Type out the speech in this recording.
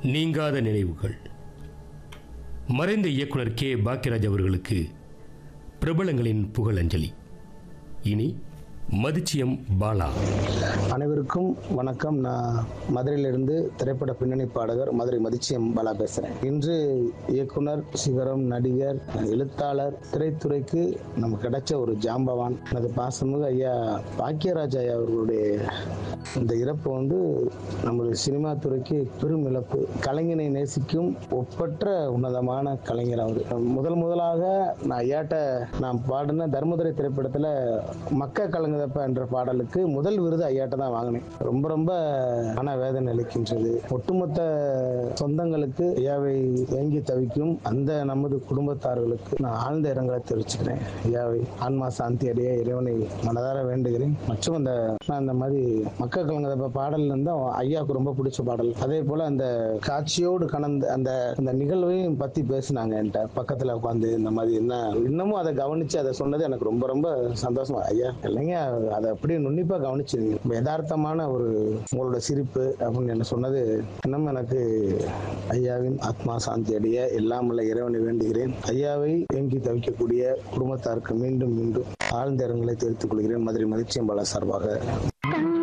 நீங்காத நினைவுகள் மறைந்த இயக்குனர் கே பாக்கியராஜ் அவர்களுக்கு பிரபலங்களின் புகழஞ்சலி இனி மதிச்சியம் பாலா அனைவருக்கும் வணக்கம் நான் மதுரையிலிருந்து திரைப்பட பின்னணி பாடகர் மதுரை மதிச்சியம் பாலா பேசுகிறேன் இன்று இயக்குனர் சிகரம் நடிகர் எழுத்தாளர் திரைத்துறைக்கு நமக்கு கிடைச்ச ஒரு ஜாம்பவான் எனது பாசமிகு ஐயா பாக்கியராஜ் ஐயா அவர்களுடைய இந்த இறப்பு வந்து நம்முடைய சினிமா துறைக்கு பெரும் இழப்பு கலைஞனை நேசிக்கும் ஒப்பற்ற உன்னதமான கலைஞர் அவர் முதல் முதலாக நான் ஐயாட்ட நான் பாடின தர்மதுரை திரைப்படத்தில் மக்க கலங்குதப்ப என்ற பாடலுக்கு முதல் விருது ஐயாட்ட தான் வாங்கினேன் ரொம்ப ரொம்ப மன வேதனை அளிக்கின்றது ஒட்டுமொத்த சொந்தங்களுக்கு ஐயாவை ஏங்கி தவிக்கும் அந்த நமது குடும்பத்தார்களுக்கு நான் ஆழ்ந்த இரங்கலை தெரிவிச்சுக்கிறேன் ஐயாவை ஆன்மா சாந்தி அடைய இறைவனை மனதார வேண்டுகிறேன் மற்றும் அந்த நான் இந்த மாதிரி மக்க கலங்குதப்ப பாடல் வந்து ஐயாவுக்கு ரொம்ப பிடிச்ச பாடல் அதே போல அந்த காட்சியோடு கலந்து அந்த அந்த நிகழ்வையும் பத்தி பேசினாங்க என்கிட்ட பக்கத்துல உட்காந்து இந்த மாதிரி என்ன இன்னமும் அதை கவனிச்சு அதை சொன்னது எனக்கு ரொம்ப ரொம்ப சந்தோஷமா ஐயா இல்லைங்க அதை அப்படியே நுண்ணிப்பா கவனிச்சிருங்க ரொம்ப யதார்த்தமான ஒரு உங்களோட சிரிப்பு அப்படின்னு என்ன சொன்னது இன்னும் எனக்கு ஐயாவின் ஆத்மா சாந்தி அடைய எல்லாம் உள்ள இறைவனை வேண்டுகிறேன் ஐயாவை ஏங்கி தவிக்கக்கூடிய குடும்பத்தாருக்கு மீண்டும் மீண்டும் ஆழ்ந்த இரங்கலை தெரிவித்துக் கொள்கிறேன் மதுரை மதிச்சியம்பாள சார்பாக கண்